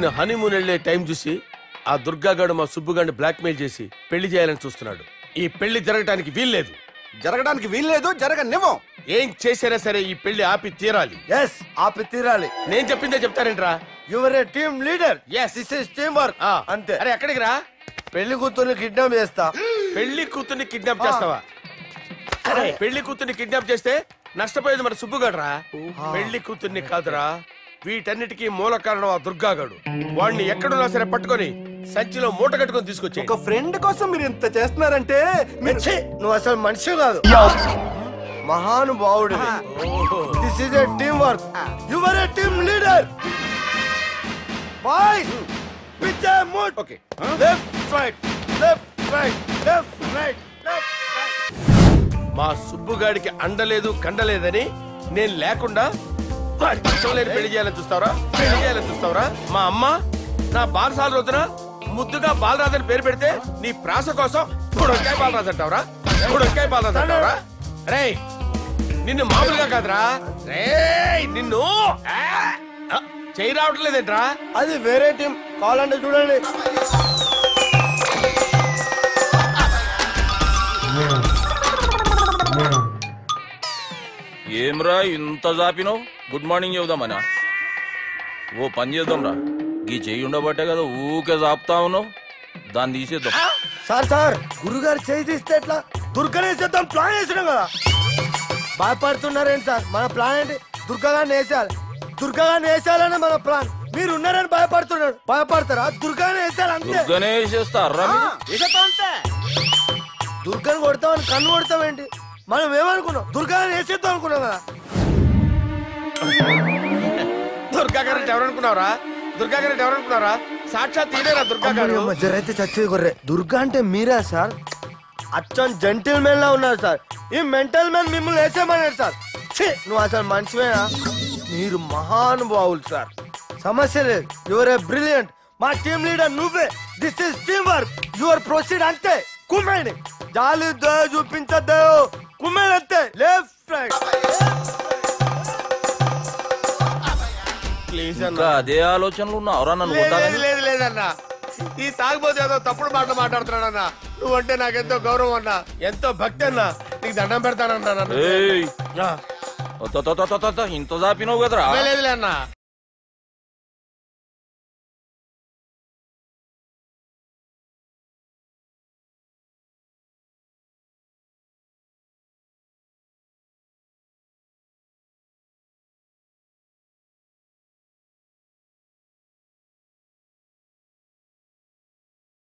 నేను హనీమూన్ వెళ్లే టైం చూసి ఆ దుర్గాగాడు మా సుబ్బుగాడిని బ్లాక్మెయిల్ చేసి పెళ్లి చేయాలని చూస్తున్నాడు ఈ పెళ్లి జరగటానికి వీల్లేదు జరగడానికి వీల్లేదు జరగనివ్వం ఏం చేసినా సరే ఈ పెళ్లి ఆపి తీరాలి ఎస్ ఆపి తీరాలి నేను చెప్పిందే చెప్తారేంట్రా your a team leader Yes. This is team work ఆ, అంతే అరే ఎక్కడికి రా పెళ్లి కూతుర్ని కిడ్నాప్ చేస్తా పెళ్లి కూతుర్ని కిడ్నాప్ చేస్తావా అరే పెళ్లి కూతుర్ని కిడ్నాప్ చేస్తే నష్టపోయేది మన సుబ్బుగాడ్రా పెళ్లి కూతుర్ని కాదురా వీటన్నిటికీ మూల కారణం ఆ దుర్గాగాడు వాణ్ణి ఎక్కడున్నా సరే పట్టుకొని సంచిలో మూట కట్టుకొని తీసుకొచ్చే ఒక ఫ్రెండ్ కోసం మీరు ఇంత చేస్తున్నారంటే మీరు ఛీ, నువ్వు అసలు మనిషి కాదు మహానుభావుడు this is a team work your a team leader boy పిచ్చే mood okay left right left right left right left right మా సుబ్బుగాడికి అండలేదు కండలేదని నేను లేకుండా వాడికి ఇష్టం లేని పెళ్లి చేయాలని చూస్తావరా పెళ్లి చేయాలని చూస్తావరా మా అమ్మ నా బాలసాల రోజున ముద్దుగా బాలరాజు పేరు పెడితే నీ ప్రాస కోసం గుడొక్కాయ బాలరాజు అంటావరా గుడొక్కాయ బాలరాజు అంటావరా రే నిన్ను మామూలుగా కాదురా రే నిన్ను ఆ! ఆ, చేయి రావట్లేదేంట్రా అది వేరే టీం కావాలంటే చూడండి ఏమ్రా ఇంత జాపినావు గుడ్ మార్నింగ్ చెబుదామనా ఓ పని చేద్దాంరా గీ చెయ్యి ఉండబట్టే కదా ఊకే జాపుతా ఉన్నావు దాన్ని తీసేద్దాం సార్ సార్ గురుగారు చేయి తీస్తే ఎట్లా దుర్గనేసేద్దాం ప్లాన్ వేసినాం కదా భయపడుతున్నారేంటి సార్ మన ప్లాన్ ఏంటి దుర్గాగాన్ని వేసేయాలి దుర్గాగాన్ని వేసేయాలనే మన ప్లాన్ మీరు ఉన్నారని భయపడుతున్నాడు భయపడతారా దుర్గాని వేసేయాలి అంతే దుర్గనే వేసేస్తారా దుర్గాని కొడతామని కన్ను కొడతామేంటి మనం ఏమనుకున్నాం దుర్గాని వేసేద్దాం అనుకున్నాం కదా దుర్గా గారు అంటే ఎవరనుకున్నావురా దుర్గా గారు అంటే ఎవరనుకున్నారా సాక్షాత్ ఈయనేరా దుర్గా గారు అమ్మయ్య, జరైతే చచ్చేది గొర్రె దుర్గా అంటే మీరా సార్ అచ్చం జెంటిల్ మెన్ లా ఉన్నారు సార్ ఈ మెంటల్ మెన్ మిమ్మల్ని వేసేమన్నాడు సార్ ఛీ, నువ్వు అసలు మనిషివేనా మీరు మహానుభావులు సార్ సమస్య లేదు యువర్ ఏ బ్రిలియంట్ మా టీమ్ లీడర్ నువ్వే this is team work your proceed అంతే కుమ్మేయండి జాలి దయ చూపించద్దు కుమ్మేయండి అంతే లెఫ్ట్ రైట్ ప్లీజ్ ఇంకా అదే ఆలోచనలు ఉన్నావురా నన్ను లేదు కొట్టాలని లేదు, లేదు లేదన్నా ఈ తాగుబోతు ఏదో తప్పుడు మాటలు మాట్లాడుతున్నాడన్నా నువ్వంటే నాకెంతో గౌరవం అన్నా ఎంతో భక్తి అన్నా నీకు దండం పెడతానన్నా నన్ను ఏయ్ ఆ, ఒత్త, ఒత్త, ఒత్త, ఒత్త, ఇంత జాపినావు కదరా లేదులే అన్నా